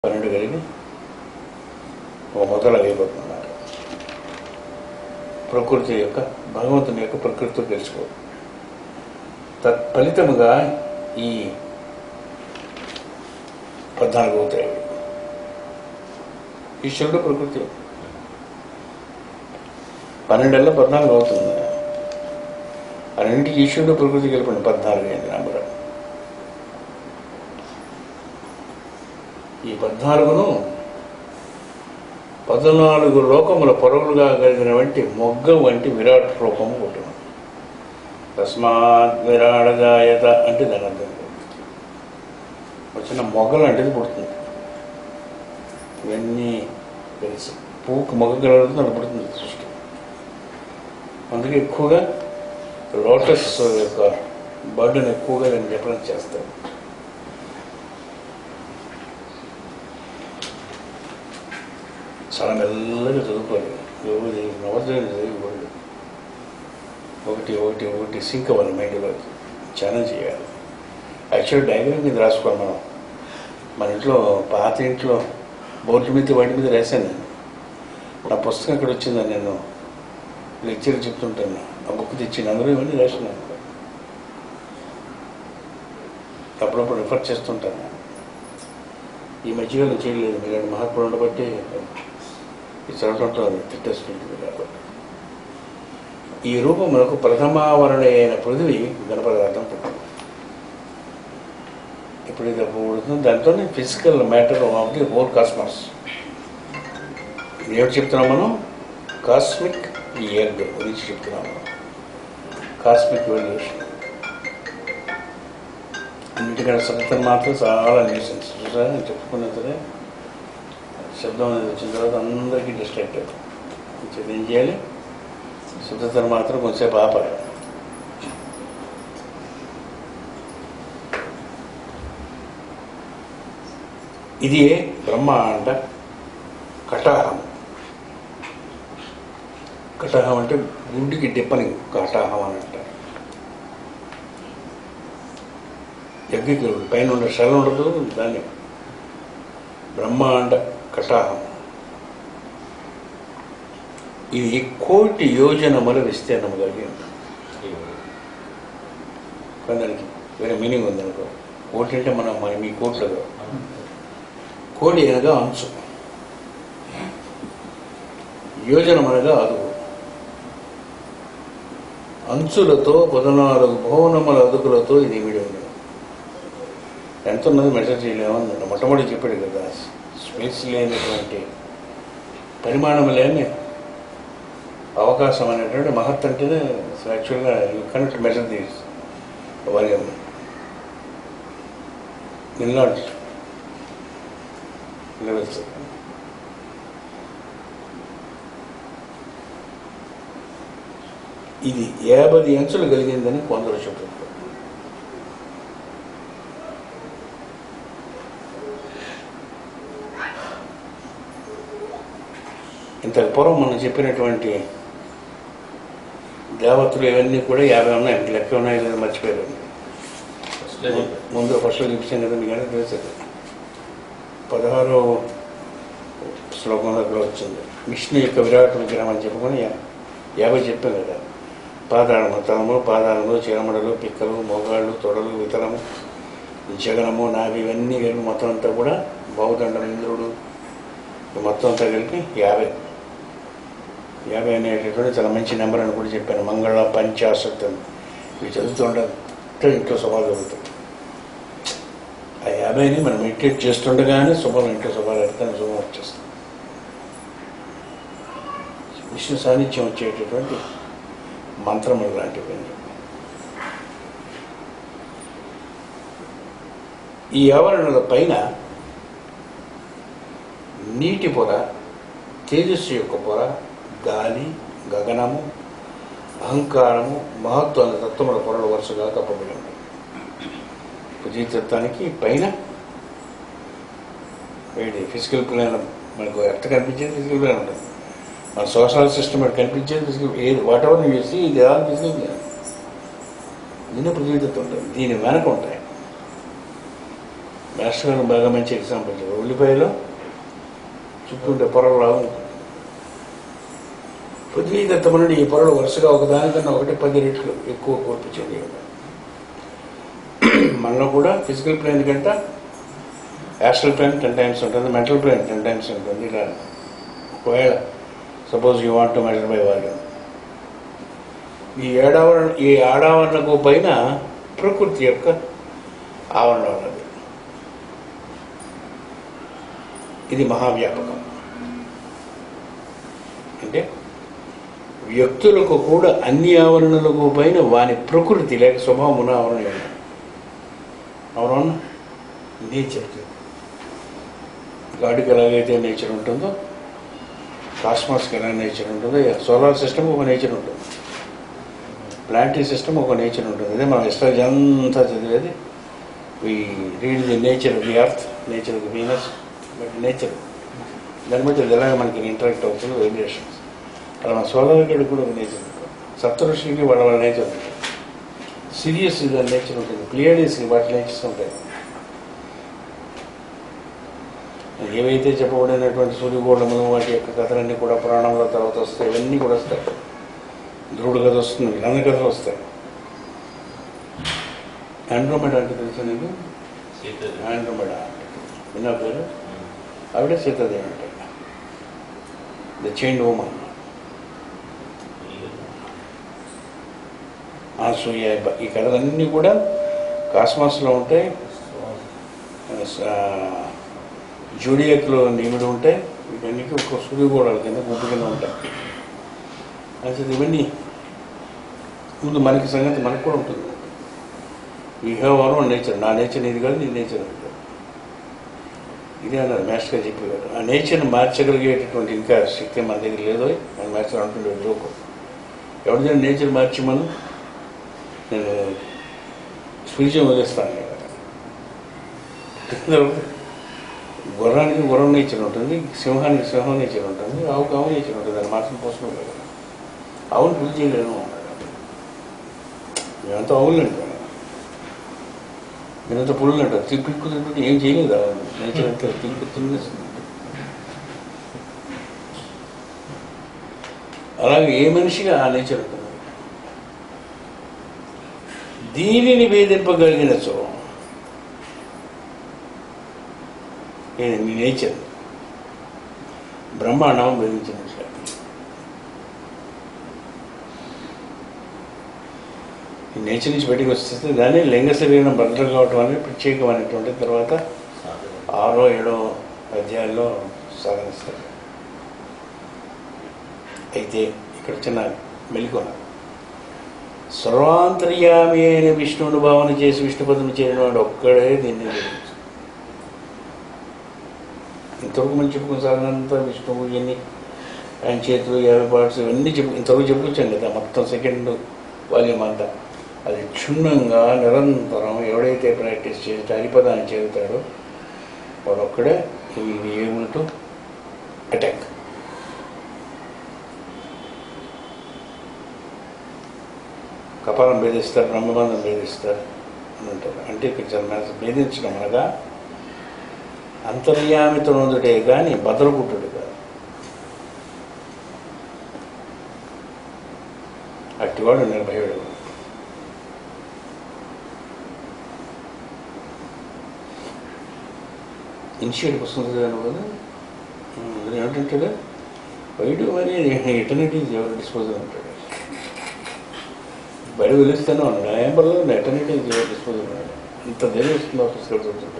పన్నెండు కలిగి ఒక మొదలు అయిపోతున్నారు ప్రకృతి యొక్క భగవంతుని యొక్క ప్రకృతితో తెలుసుకో తత్ఫలితముగా ఈ పద్నాలుగు అవుతాయి ఈశ్వరుడు ప్రకృతి పన్నెండేళ్ళ పద్నాలుగు అవుతుంది అన్నింటికి ఈశ్వరుడు ప్రకృతి కలిపండి పద్నాలుగు అయింది నంబర్ ఈ పద్నాలుగును పద్నాలుగు లోకముల పొరలుగా కలిగిన వంటి మొగ్గ వంటి విరాట్ రూపము పుట్టిన తస్మాత్ విరాడ జాయత అంటే దాని అర్థం వచ్చిన మొగ్గలు అంటే పుడుతుంది ఇవన్నీ తెలిసి పువ్వుకు మొగ్గ కలుగుతుంది అది పుడుతుంది సృష్టి అందుకే ఎక్కువగా లోటస్ యొక్క బర్డ్ని ఎక్కువగా నేను రిఫరెన్స్ చేస్తాను చాలా మెల్లగా చదువుకోవాలి ఎవరి నవోదయం చదివిపోయి ఒకటి ఒకటి ఒకటి సింక్ అవ్వాలి మైండ్లోకి ధ్యానం చేయాలి యాక్చువల్ డయాగ్రామ్ మీద రాసుకోవాలి మనం మన ఇంట్లో పాత ఇంట్లో బోర్డు మీద వాటి మీద రాశాను నేను నా పుస్తకం ఇక్కడ వచ్చిందని నేను లెక్చర్ చెప్తుంటాను ఆ బుక్ తెచ్చి అందులో ఇవన్నీ రాసినాను అప్పుడప్పుడు రిఫర్ చేస్తుంటాను ఈ మధ్యకాలం చేయలేదు మీరు మహాత్ముడు ఉండబట్టి ఈ చదవటంలో తిట్టేసుకుంటుంది కాబట్టి ఈ రూపములకు ప్రథమావరణ అయిన పృథివీ ఘనపదార్థం పుట్టింది ఇప్పుడు ఇది పుడుతుంది దాంట్లోనే physical matter of the whole cosmos ఏమిటి చెప్తున్నాం మనం కాస్మిక్ ఎగ్ గురించి చెప్తున్నాం మనం కాస్మిక్ వెల్యూషన్ అన్నిటికంటే సత్యం మాత్రం చాలా న్యూసెన్స్ చూసారా నేను చెప్పుకున్నది సరే శబ్దం అనేది వచ్చిన తర్వాత అందరికీ డిస్ట్రాక్ట్ అవుతుంది ఏం చేయాలి శుద్ధతను మాత్రం కొంచెంసేపు ఆపాలి ఇది బ్రహ్మాండ కటాహం కటాహం అంటే గుండికి డిప్పని కటాహం అని అంటారు యజ్ఞకి పైన ఉండే శరం ఉండదు దాన్ని బ్రహ్మాండ కటాహం ఇది కోటి యోజనముల విస్తీర్ణము కలిగి ఉంది కానీ దానికి వేరే మీనింగ్ ఉంది అనుకో కోటి అంటే మనం మన మీ కోట్లలో కోడి అనగా అంచు యోజనం అనగా అదుగు అంచులతో పదనాలుగు భవనముల అదుగులతో ఇది ఇమిడి ఉంది ఎంత ఉన్నది మెజర్ చేయలేమని మొట్టమొదటి చెప్పాడు కదా స్పేస్ లేనటువంటి పరిమాణం లేని అవకాశం అనేటువంటి మహత్ అంటేనే యాక్చువల్గా you connect measure these volume నిల్లాడ్ లెవెల్స్ ఇది యాభై అంచులు కలిగిందని కొందరు చెప్తున్నారు ఇంత పూర్వం మనం చెప్పినటువంటి దేవతలు ఇవన్నీ కూడా యాభై ఉన్నాయి ఇంక లెక్క ఉన్నాయి లేదా మర్చిపోయారు ముందు ఫస్ట్ చూపించాను కదా మీకు అనేది తెలుసు పదహారో శ్లోకంలో అక్కడ వచ్చింది విష్ణు యొక్క విరాట్ విగ్రహం అని చెప్పుకొని యా- యాభై చెప్పాం కదా పాదాళము తలము పాదాలము చిరమడలు పిక్కలు మోగాళ్ళు తొడలు వితరము జగనము నాభి ఇవన్నీ కలిపి మొత్తం అంతా కూడా బౌదండం ఇంద్రుడు ఈ మొత్తం అంతా కలిపి యాభై యాభై అనేటటువంటి చాలా మంచి నెంబర్ అని కూడా చెప్పాను మంగళ పంచాశత్ అని ఇవి చదువుతుంటే ఇంట్లో శుభాలు జరుగుతాయి ఆ యాభైని మనం మెడిటేట్ చేస్తుండగానే శుభం ఇంట్లో శుభాలు ఎడతాను శుభం వచ్చేస్తుంది విష్ణు సాన్నిధ్యం వచ్చేటటువంటి మంత్రములు లాంటివి ఈ ఆవరణల పైన నీటి పొర తేజస్సు యొక్క పొర గాలి గగనము అహంకారము మహత్వ అనే తత్వముల పొరలు వరుసగా కప్పబడి ఉన్నాయి పృథ్వీతత్వానికి పైన వేడి ఫిజికల్ ప్లాన్ మనకు ఎర్త్ కనిపించేది ఫిజికల్ ప్లాన్ ఉంటుంది మన సోషల్ సిస్టమ్ కనిపించేది ఫిజికల్ ఏది వాట్ ఎవర్ యూ సీ ఇది ఆల్ ఫిజికల్ ప్లాన్ దీన్ని పృథ్వీతత్వం ఉంటుంది దీని వెనక ఉంటాయి మాస్టర్ గారు బాగా మంచి ఎగ్జాంపుల్ చెప్పారు ఉల్లిపాయలో చుట్టూ పొరలాగా ఉంటుంది పృథ్వీదత్తమనుడు ఈ పొరలు వరుసగా ఒకదానికన్నా ఒకటి పది రెట్లు ఎక్కువ కూర్పు చెంది ఉన్నాయి. మనలో కూడా ఫిజికల్ ప్లేన్ కంటే యాస్ట్రల్ ప్లేన్ టెన్ టైమ్స్ ఉంటుంది మెంటల్ ప్లేన్ టెన్ టైమ్స్ ఉంటుంది ఇలా ఒకవేళ suppose you want to measure by volume ఈ ఏడావరణ ఈ ఆడావరణకు పైన ప్రకృతి యొక్క ఆవరణ ఉన్నది ఇది మహావ్యాపకం అంటే వ్యక్తులకు కూడా అన్ని ఆవరణలకు పైన వాని ప్రకృతి లేక స్వభావమున ఆవరణ ఉంది అవునా నేచర్ గాడికి ఎలాగైతే నేచర్ ఉంటుందో కాస్మాస్కి ఎలా నేచర్ ఉంటుందో సోలార్ సిస్టమ్ ఒక నేచర్ ఉంటుంది ప్లాంటరీ సిస్టమ్ ఒక నేచర్ ఉంటుంది అదే మనం ఎస్ట్రాలజీ అంతా చదివేది we read the nature of the earth nature of the Venus but nature దాన్ని బట్టి అది ఎలాగ మనకి ఇంటరాక్ట్ అవుతుంది వైబ్రేషన్స్ అలా మన సోలార్ గడి కూడా ఒక నేచర్ ఉంటుంది సప్తఋషికి వాళ్ళ వాళ్ళ నేచర్ ఉంటుంది సిరియస్ దాని నేచర్ ఉంటుంది ప్లియడీస్కి వాటి నేచర్స్ ఉంటాయి ఏవైతే చెప్పబడినటువంటి సూర్యగోళములు వాటి యొక్క కథలన్నీ కూడా పురాణంలో తర్వాత వస్తాయి ఇవన్నీ కూడా వస్తాయి ధ్రువుడు కథ వస్తుంది వీళ్ళందరి కథలు వస్తాయి ఆండ్రోమెడా అంటే తెలుసా నీకు ఆండ్రోమెడా విన్నా పేరు ఆవిడ సీతాదేవి అంటే ద చైండ్ ఉమన్ ఆసూయ ఈ కథలన్నీ కూడా కాస్మాస్లో ఉంటాయి జూడియక్లో నిమిడి ఉంటాయి ఇవన్నీ ఒక సూర్యగోళాల కింద గుంపు కింద ఉంటాయి అసలు ఇవన్నీ ముందు మనకి సంగతి మనకు కూడా ఉంటుంది we have our own nature నా నేచర్ ఇది కాదు నీ నేచర్ ఇది కాదు ఇదే అన్నారు మాస్టర్ గారు చెప్పేవారు ఆ నేచర్ని మార్చగలిగేటటువంటి ఇంకా శక్తి మన దగ్గర లేదో మన మాస్టర్ అంటుండే జోకు ఎవరిదైనా నేచర్ మార్చి మనం నేను స్పిరిచువల్ వదిలేస్తాను గుర్రానికి గుర్రం నేచర్ ఉంటుంది సింహానికి సింహం నేచర్ ఉంటుంది ఆవుకి ఆవు నేచర్ ఉంటుంది దాన్ని మార్చడం కోసం లేదు ఆవును పిలిచి చేయలేను మేమంతా ఆవులండి నేనంతా పుల్లు అంటారు తిప్పిక్కు తింటుంటే ఏం చేయలేదు ఆవును నేచర్ అంతా తింపు తినేస్తుంది అలాగే ఏ మనిషిగా ఆ నేచర్ ఉంటుంది దీనిని వేధింపగలిగిన సో ఇది నీ నేచర్ బ్రహ్మాండం వేధించిన ఈ నేచర్ నుంచి బయటికి వస్తే దాన్ని లింగ శరీరం భద్రం కావటం అనేది ప్రత్యేకమైనటువంటి తర్వాత ఆరో ఏడో అధ్యాయంలో సాధనిస్తారు అయితే ఇక్కడ చిన్న మెలికొన సర్వాంతర్యామి అయిన విష్ణువుని భావన చేసి విష్ణుపదం చేరిన వాడు ఒక్కడే దీన్ని గ్రహించు. ఇంతవరకు మనం చెప్పుకున్న సాధనంతా విష్ణువు ఇవన్నీ ఆయన చేతులు యాభై పార్ట్స్ ఇవన్నీ చెప్పు ఇంతవరకు చెప్పుకొచ్చాం కదా మొత్తం సెకండ్ వాల్యూమ్ అంతా అది క్షుణ్ణంగా నిరంతరం ఎవడైతే ప్రాక్టీస్ చేసి హరిపదాన్ని చేరుతాడో వాడు ఒక్కడే ఏబుల్ టు అటాక్ కపాలం భేదిస్తారు బ్రహ్మబంధం భేదిస్తారు అని అంటారు అంటే ఇక్కడ చాలా మనసు భేదించడం అనగా అంతర్యామితో నొందుటే కానీ బదలగుట్టుడు కాదు అట్టివాడు నిర్భయుడు ఇనిషియేట్ పుస్తకం చదివాను కదా ఉమ్, ఏమిటంటాడు వైడు మరి ఎటర్నిటీ ఎవరు డిస్పోజల్ అంటాడు బయట పిలుస్తాను అన్నాడు ఆ ఏంబర్లో ఎటర్నిటీ ఎవరు డిస్పోజల్ అన్నాడు ఇంత ధైర్యం ఇస్తుంది పుస్తకాలు చదువుతుంటే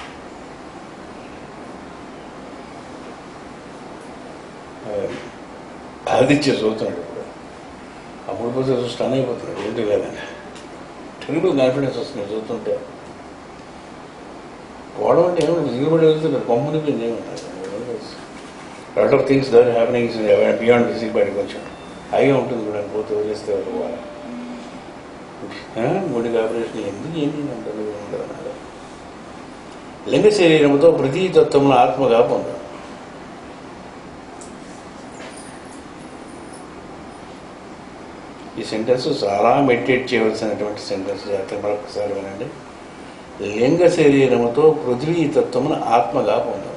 ఆదిత్య చదువుతున్నాడు ఇప్పుడు అప్పుడు పోతే స్టన్ అయిపోతున్నాడు ఏంటి లేదని టెరిబుల్ కాన్ఫిడెన్స్ వస్తుంది చదువుతుంటే పోవడం అంటే ఏమో దిగుబడి వెళ్తున్నారు కొమ్మునిపోయింది ఏమన్నారు lot of things there happenings beyond physic బయట కొంచెం హైగా ఉంటుంది కూడా పోతే వదిలేస్తే వాళ్ళు గుడికి ఆపరేషన్ ఎందుకు ఏంటి అంటారు ఉండదు అన్నారు లింగ శరీరంతో ప్రతి తత్వంలో ఆత్మగా పొందాడు ఈ సెంటెన్స్ చాలా మెడిటేట్ చేయవలసినటువంటి సెంటెన్స్ జాగ్రత్త మరొకసారి వినండి లింగ శరీరముతో పృథ్వీ తత్వమును ఆత్మగా పొందాం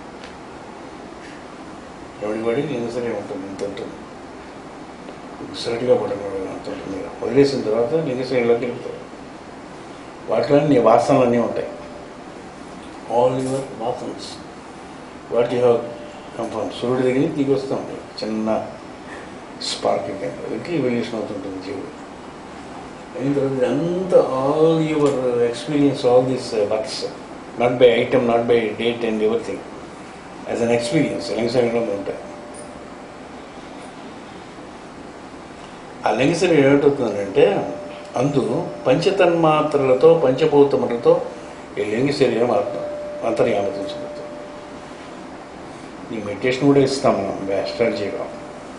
ఎవడి వాడి లింగ శరీరం ఉంటుంది ఇంత ఉంటుంది సరిగ్గా పడినవాడు అంత ఉంటుంది వదిలేసిన తర్వాత లింగ శరీరంలోకి వెళ్తాడు వాటిలో నీ వాసనలన్నీ ఉంటాయి ఆల్ యువర్ వాసన్స్ వాట్ యూ హ్యావ్ కంఫర్మ్ సూర్యుడి దగ్గర నుంచి దిగి వస్తూ ఉంటాయి చిన్న స్పార్కింగ్ ఇంక ఇవల్యూషన్ అవుతుంటుంది జీవుడు అయిన తర్వాత అంతా all your experience all this births not by item not by date and everything as an experience లింగశరీరంలో ఉంటాయి ఆ లింగశరీరం ఏమిటవుతుందంటే అందు పంచతన్మాత్రలతో పంచభూతములతో ఈ లింగ శరీరం ఆత్మ అంతర్యామతించబడుతుంది ఈ మెడిటేషన్ కూడా ఇస్తాం మనం స్ట్రాటజీగా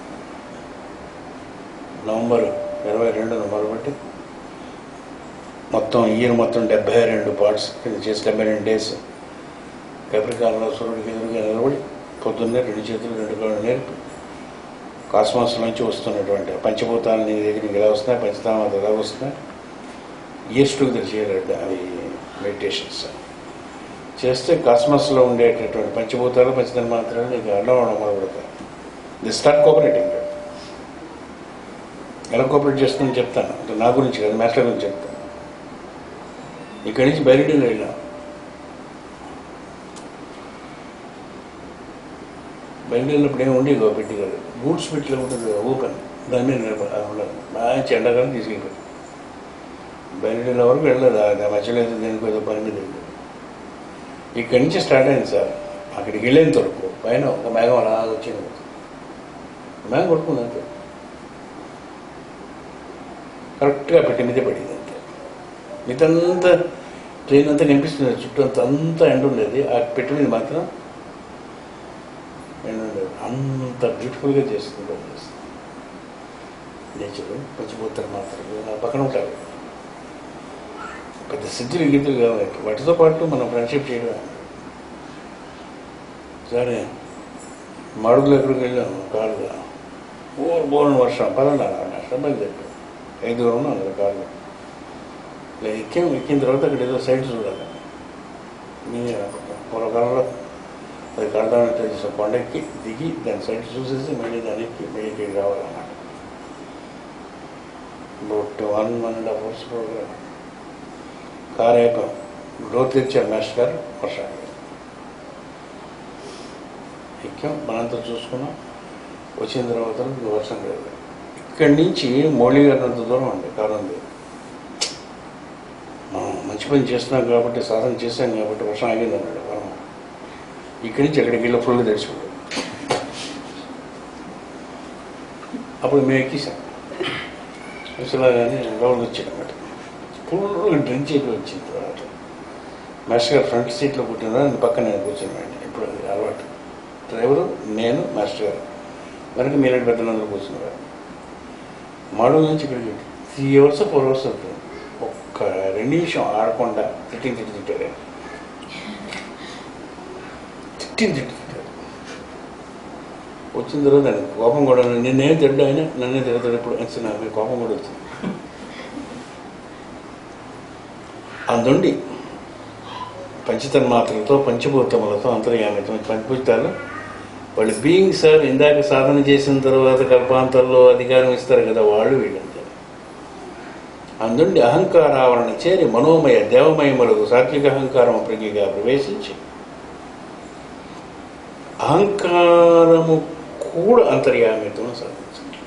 నవంబర్ ఇరవై రెండున మొదలుపెట్టి మొత్తం ఇయర్ మొత్తం డెబ్బై రెండు పార్ట్స్ కింద చేసి డెబ్బై రెండు డేస్ పెపరికాలలో సూర్యుడికి ఎదురుగా నిలబడి పొద్దున్నే రెండు చేతులు రెండు కాళ్ళు నేర్పి కాస్మాస్ నుంచి వస్తున్నటువంటి పంచభూతాలు నీ దగ్గరికి ఎలా వస్తున్నాయి పంచతామాలు ఎలా వస్తున్నాయి ఇయర్స్ టుగెదర్ చేయాలి అవి మెడిటేషన్స్ చేస్తే కాస్మాస్లో ఉండేటటువంటి పంచభూతాలు పంచతన్మాత్రాలు నీకు అడ్డం అవడం మొదలుపెడతాయి ది స్టార్ట్ కోఆపరేటింగ్ ఎలా కోఆపరేట్ చేస్తుందని చెప్తాను అంటే నా గురించి కాదు మాస్టర్ గురించి చెప్తాను ఇక్కడి నుంచి బయలుదేరి వెళ్ళాం బయలుదేరినప్పుడు ఏమి ఉండి ఇగో పెట్టి కాదు గూడ్స్ పెట్టిలో ఉంటుంది కదా ఓపెన్ దాని మీద నిలబ- ఆ ఉండదు మంచి ఎండాకాలం తీసుకెళ్ళిపోయి బయలుదేరిన వరకు వెళ్ళదు ఆ మధ్యలో ఏదో దేనికి ఏదో పని మీద వెళ్ళదు ఇక్కడి నుంచి స్టార్ట్ అయింది సార్ అక్కడికి వెళ్ళేంత వరకు పైన ఒక మేఘం అలా వచ్చింది మేఘం కొట్టుకుంది అంతే కరెక్ట్గా పెట్టి మీద పడింది అంతే మిగతంతా ట్రైన్ అంతా నింపిస్తుంది చుట్టూ అంతా అంతా ఎండ ఉండేది ఆ పెట్టి మీద మాత్రం ఎండ ఉండేది అంత బ్యూటిఫుల్గా చేస్తుంది నేచర్ పంచిపోతారు మాత్రం ఆ పక్కన ఉంటారు పెద్ద సిద్ధులు గీతులు కావాలి వాటితో పాటు మనం ఫ్రెండ్షిప్ చేయడం సరే మడుగులు ఎక్కడికి వెళ్ళాము కారుగా ఓ బోరని వర్షం పదండి నష్టం చెప్పాను ఐదు దూరం ఉన్నాను కారులో ఇలా ఎక్కాం ఎక్కిన తర్వాత అక్కడ ఏదో సైడ్ చూడాలి నేనే అనుకుంటాను పూర్వకాలంలో అది కడదామంటే చేసిన కొండెక్కి దిగి దాని సైడ్ చూసేసి మళ్ళీ దాన్ని ఎక్కి మళ్ళీ ఇక్కడికి రావాలన్నమాట but one one and half hours programme car అయిపోయాం డోర్ తెచ్చారు మాస్టర్ గారు వర్షం ఎక్కాం మనంతా చూసుకున్నాం వచ్చిన తర్వాత ఇంక వర్షం లేదు ఇక్కడి నుంచి మౌళి గారి అంత దూరం అండి కారణం లేదు మనం మంచి పని చేస్తున్నాం కాబట్టి సాధన చేశాం కాబట్టి వర్షం ఆగింది అన్నాడు వరం ఇక్కడి నుంచి ఎక్కడికి వెళ్ళి ఫుల్ తెచ్చుకోండి అప్పుడు మేము ఎక్కేసాం కానీ లోపలికి వచ్చాడు అనమాట ఫుల్ డ్రింక్ చేయడం వచ్చిన తర్వాత మాస్టర్ గారు ఫ్రంట్ సీట్లో కూర్చున్నారు నేను పక్కన నేను కూర్చున్నాను ఇప్పుడు అది అలవాటు డ్రైవరు నేను మాస్టర్ గారు వెనక మీలాంటి పెద్దలందరూ కూర్చున్నారు మడుగు నుంచి ఇక్కడికి త్రీ అవర్స్ ఫోర్ అవర్స్ అవుతుంది ఒక్క రెండు నిమిషం ఆడకుండా తిట్టింగ్ తిట్టి తిట్టారు తిట్టింగ్ తిట్టి తిట్టారు వచ్చిన తర్వాత ఆయనకు కోపం కూడా నిన్నేం తిడ్డా ఆయన నన్నే తిడతాడు ఇప్పుడు అనేసి నాకు మీ కోపం కూడా వచ్చింది అందుండి పంచతన్మాత్రలతో పంచభూతములతో అంతర్యామితం పంచభూతాలు వాళ్ళు బీయింగ్ సార్ ఇందాక సాధన చేసిన తర్వాత కల్పాంతరంలో అధికారం ఇస్తారు కదా వాళ్ళు వీళ్ళంతే అందుండి అహంకారావరణ చేరి మనోమయ దేవమయములకు సాత్విక అహంకారము ప్రజ్ఞగా ప్రవేశించి అహంకారము కూడా అంతర్యామితం సాధించాలి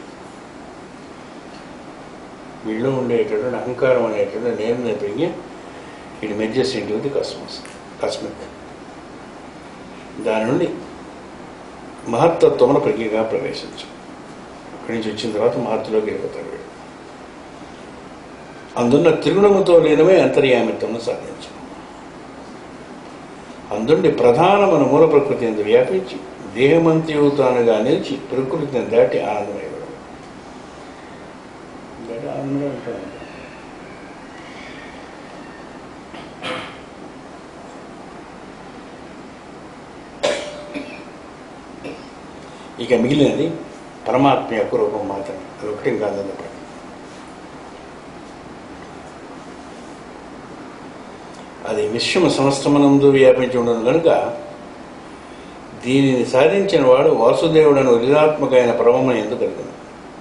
వీళ్ళు ఉండేటటువంటి అహంకారం అనేటువంటి నేను ప్రజ్ఞ it merges into the cosmos cosmic దాని నుండి మహత్తత్వమున ప్రజ్ఞగా ప్రవేశించు అక్కడి నుంచి వచ్చిన తర్వాత మహత్తులోకి వెళ్ళిపోతాడు వీడు అందున్న త్రిగుణముతో లేనమే అంతర్యామిత్వమును సాధించు అందుండి ప్రధానమైన మూల ప్రకృతి ఎందు వ్యాపించి దేహమంత్యుతానుగా నిలిచి ప్రకృతిని దాటి ఆనందమయ్యాడు దాటి ఆనందంగా ఉంటాడు ఇక మిగిలినది పరమాత్మ యొక్క రూపం మాత్రమే అది ఒకటి కాదని అది విశ్వమ సమస్తమనందు వ్యాపించి ఉండను కనుక దీనిని సాధించిన వాడు వాసుదేవుడను విధాత్మకమైన ప్రభమ ఎందుకు కలిగిన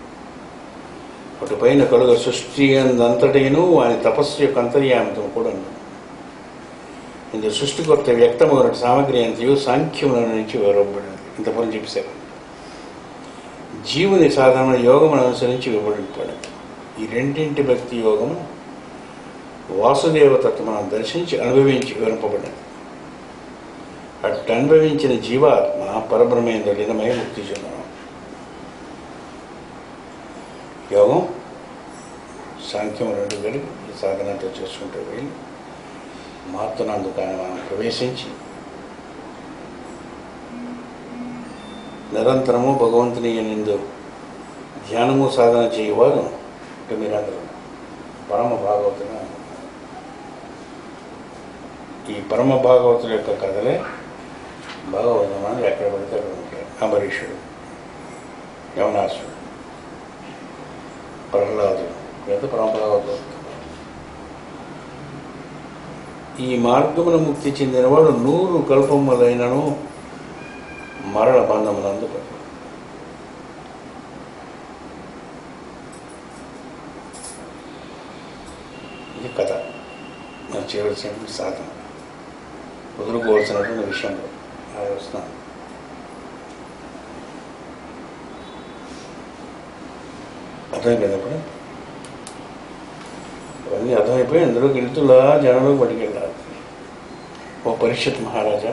అటుపైన కలుగ సృష్టి అంతటిను వాని తపస్సు యొక్క అంతర్యామితం కూడా ఉంది ఇందు సృష్టికొత్త వ్యక్తమగిన సామగ్రి అంతయు సాంఖ్యముల నుంచి వివరబడింది ఇంతపురం చెప్పారు జీవుని సాధారణ యోగమును అనుసరించి వివరింపబడింది ఈ రెండింటి భక్తి యోగము వాసుదేవతత్వమును దర్శించి అనుభవించి వివరింపబడింది అటు అనుభవించిన జీవాత్మ పరబ్రహ్మేంద్ర లీనమై ముక్తి చెందడం యోగం సాంఖ్యం రెండు కలిపి ఈ సాధనతో చేసుకుంటూ వెళ్ళి మారుతున్నందుకు ఆయన మనం ప్రవేశించి నిరంతరము భగవంతుని ఎందు ధ్యానము సాధన చేయవారు ఇక మీరందరూ పరమ భాగవతులు ఈ పరమ భాగవతుల యొక్క కథలే భాగవతమాన్ని ఎక్కడ పడితే అక్కడ ఉంటాయి అంబరీషుడు యవనాసుడు ప్రహ్లాదుడు లేదా పరమ భాగవతుడు ఈ మార్గమున ముక్తి చెందినవాడు నూరు కల్పములైనను మరణ బంధములందు పడు ఇది కథ మనం చేయవలసినటువంటి సాధన వదులుకోవాల్సినటువంటి విషయంలో అది వస్తున్నాను అర్థమైంది కదా ఇప్పుడు అవన్నీ అర్థమైపోయి అందులోకి వెళ్తులా జనంలోకి పట్టుకెళ్ళాలి ఓ పరిషత్ మహారాజా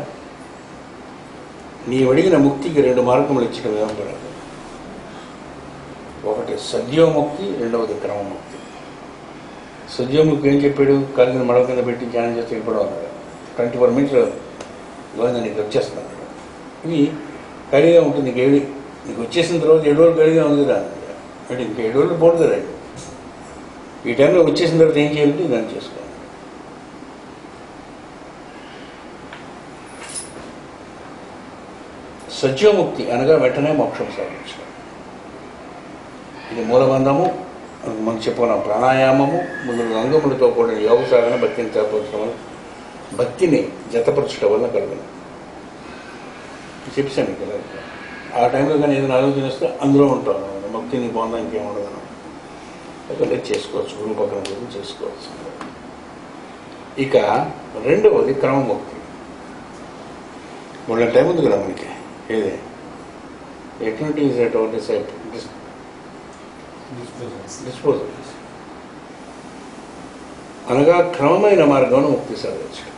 నీ అడిగిన ముక్తికి రెండు మార్గములు ఇచ్చిన విధంబరాలు ఒకటి సద్యోముక్తి రెండవది క్రమముక్తి సద్యోముక్తి ఏం చెప్పాడు కాలిన మడవ కింద పెట్టి ధ్యానం చేస్తే ఇప్పుడు అన్నాడు ట్వంటీ ఫోర్ మినిట్స్ గోవింద నీకు వచ్చేస్తున్నాడు ఇది ఖాళీగా ఉంటుంది నీకు ఏడు నీకు వచ్చేసిన తర్వాత ఏడు రోజులు ఖాళీగా ఉంది కదా అంటే ఇంక ఏడు రోజులు పోదు కదా ఈ టైంలో వచ్చేసిన తర్వాత ఏం చేయాలంటే దాన్ని చేసుకోవాలి సత్యోముక్తి అనగా వెంటనే మోక్షం సాధించడం ఇది మూలబంధము మనం చెప్పుకున్నాం ప్రాణాయామము ముందు రంగములతో కూడిన యోగ సాధన భక్తిని చేపట్టడం వల్ల భక్తిని జతపరచడం వల్ల కలుగును చెప్పాను మీకు ఇలా. ఆ టైంలో కానీ ఏదైనా ఆలోచన వస్తే అందులో ఉంటాను భక్తిని పొందా ఇంకేముండదు అక్కడ చేసుకోవచ్చు గురు పక్కన కూర్చొని చేసుకోవచ్చు ఇక రెండవది క్రమముక్తి వాళ్ళ టైం ఉంది కదా మనకి ఏది ఎటువంటి is at our decide disposal అనగా క్రమమైన మార్గంలో ముక్తి సాధించడం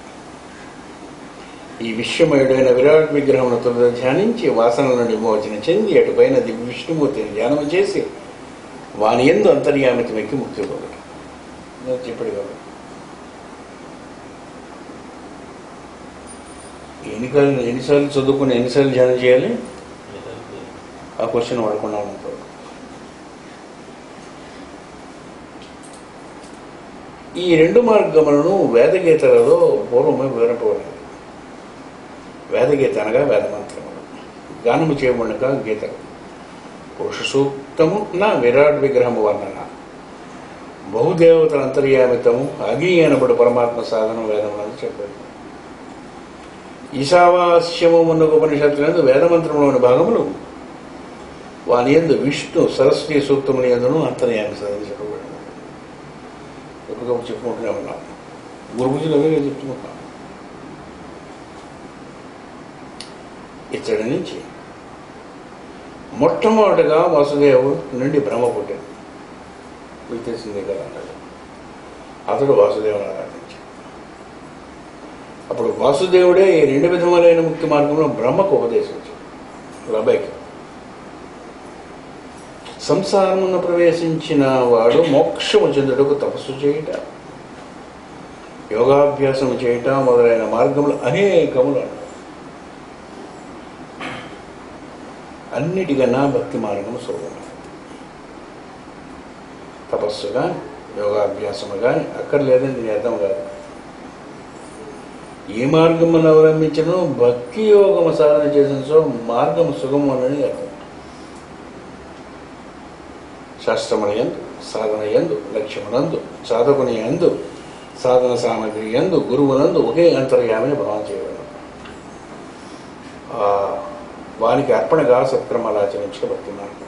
ఈ విశ్వమయుడైన విరాట్ విగ్రహములతో ధ్యానించి వాసనల నుండి విమోచన చెంది అటుపైన దివ్య విష్ణుమూర్తిని ధ్యానం చేసి వాని ఎందు అంతర్యామితమెక్కి ముక్తి పొందడం నేను చెప్పాడు కదా ఎన్నిసార్లు ఎన్నిసార్లు చదువుకుని ఎన్నిసార్లు ధ్యానం చేయాలి ఆ క్వశ్చన్ వాడకుండా ఉన్నంత ఈ రెండు మార్గములను వేదగీతలలో పూర్వమే వివరింపబడింది వేదగీత అనగా వేదమంత్రములు గానము చేయబడినగా గీతలు పురుష సూక్తము నా విరాట్ విగ్రహము వర్ణన బహుదేవతల అంతర్యామితము అగ్ని అనబడు పరమాత్మ సాధనం వేదములను చెప్పాడు ఈశావాస్యము మున్నగు ఉపనిషత్తులందు వేదమంత్రములోని భాగములు వాని ఎందు విష్ణు సరస్వతి సూక్తముని ఎందును అంతర్యామి సాధన చెప్పబడింది ఎప్పటికప్పుడు చెప్పుకుంటూనే ఉన్నాం గురు పూజలు అవే చెప్తున్నాం ఇతడి నుంచి మొట్టమొదటిగా వాసుదేవుడు నుండి బ్రహ్మ పుట్టింది మీకు తెలిసిందే కదా అన్నాడు అతడు వాసుదేవుని ఆరాధించాడు అప్పుడు వాసుదేవుడే ఈ రెండు విధములైన ముక్తి మార్గంలో బ్రహ్మకు ఉపదేశించాడు లభైకి సంసారమున ప్రవేశించిన వాడు మోక్షము చెందుటకు తపస్సు చేయుట యోగాభ్యాసము చేయుట మొదలైన మార్గములు అనేకములు అన్నారు అన్నిటికన్నా భక్తి మార్గము సులభం తపస్సు కానీ యోగాభ్యాసము కానీ అక్కర్లేదని దీని అర్థం కాదు ఏ మార్గమును అవలంబించను భక్తి యోగము సాధన చేసిన సో మార్గము సుగము అని అర్థం శాస్త్రముల ఎందు సాధన ఎందు లక్ష్యమునందు సాధకుని ఎందు సాధన సామగ్రి ఎందు గురువునందు ఒకే అంతర్యామిని భావం చేయడం ఆ, వానికి అర్పణగా సత్క్రమాలు ఆచరించిన భక్తి మార్గం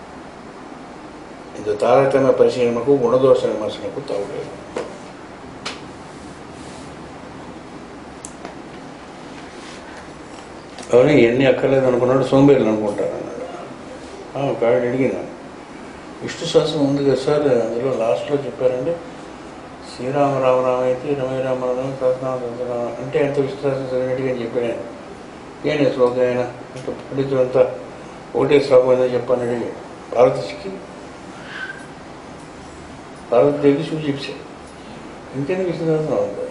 ఇది తారతమ్య పరిశీలనకు గుణదోష విమర్శనకు తావులేదు అవును ఇవన్నీ అక్కర్లేదు అనుకున్నాడు సోంబేర్లు అనుకుంటారు అన్నాడు ఆ, ఒక ఆవిడ అడిగినా విష్ణు శాస్త్రం ఉంది కదా సార్ అందులో లాస్ట్లో చెప్పారండి శ్రీరామ రామరామ అయితే రమయ రామరామ సహస్రనామ సహస్రనామ అంటే ఎంత విష్ణు శాస్త్రం చదివినట్టుగా అని చెప్పాను ఏనే శ్లోకం అయినా అంటే పండితులంతా ఒకటే శ్లోకం ఏదో చెప్పాను అడిగి పార్వతికి పార్వతీదేవికి సూచించాను ఇంకేందుకు విష్ణు సహస్రనామం ఉంది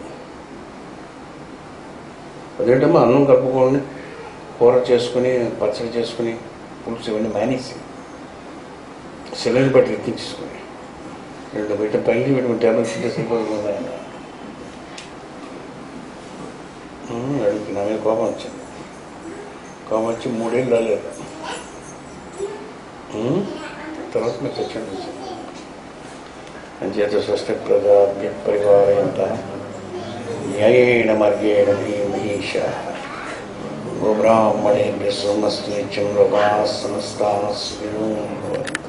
అదేంటమ్మా అన్నం కలుపుకొని కూర చేసుకుని పచ్చడి చేసుకుని పులుసు ఇవన్నీ మానేసి సిలిండర్ బట్టి ఎక్కించుకుని రెండు బయట పైకి పెట్టుకుంటే అన్నం తింటే సరిపోతుంది ఆయన ఉమ్, అడిగి నా మీద కోపం వచ్చింది కోపం వచ్చి మూడేళ్ళు రాలేదు ఉమ్, తర్వాత మీరు తెచ్చండి వచ్చింది అంచేత స్వస్తి ప్రజాభ్య పరివారయంత న్యాయేణ మార్గేణ మహేష గోబ్రాహ్మణేభ్య సోమస్తు నిత్యం లోకా సమస్తా